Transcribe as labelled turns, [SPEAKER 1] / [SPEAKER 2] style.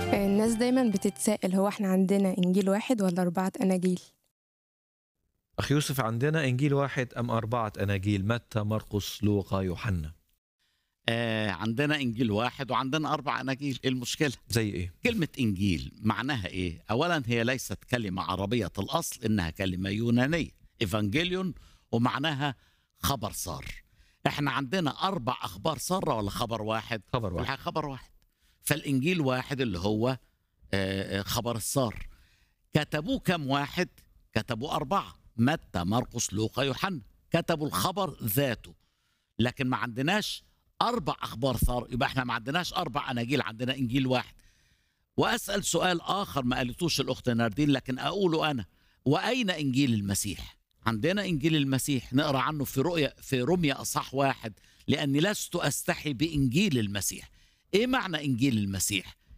[SPEAKER 1] الناس دايما بتتساءل هو احنا عندنا إنجيل واحد ولا أربعة أناجيل؟
[SPEAKER 2] أخ يوسف عندنا إنجيل واحد أم أربعة أناجيل متى مرقس لوقا يوحنا
[SPEAKER 3] آه عندنا انجيل واحد وعندنا اربع اناجيل ايه المشكله
[SPEAKER 2] زي إيه؟
[SPEAKER 3] كلمه انجيل معناها ايه اولا هي ليست كلمه عربيه الاصل انها كلمه يونانيه ايفانجيليون ومعناها خبر صار احنا عندنا اربع اخبار ساره ولا خبر واحد
[SPEAKER 2] خبر واحد
[SPEAKER 3] الحقيقة خبر واحد فالانجيل واحد اللي هو آه، آه، خبر السار كتبوه كم واحد كتبوا اربعه متى مرقس لوقا يوحنا كتبوا الخبر ذاته لكن ما عندناش اربع اخبار صار يبقى احنا ما عندناش اربع اناجيل عندنا انجيل واحد واسال سؤال اخر ما قالتوش الاخت ناردين لكن اقوله انا واين انجيل المسيح عندنا انجيل المسيح نقرا عنه في رؤيا في رمية اصح واحد لاني لست استحي بانجيل المسيح ايه معنى انجيل المسيح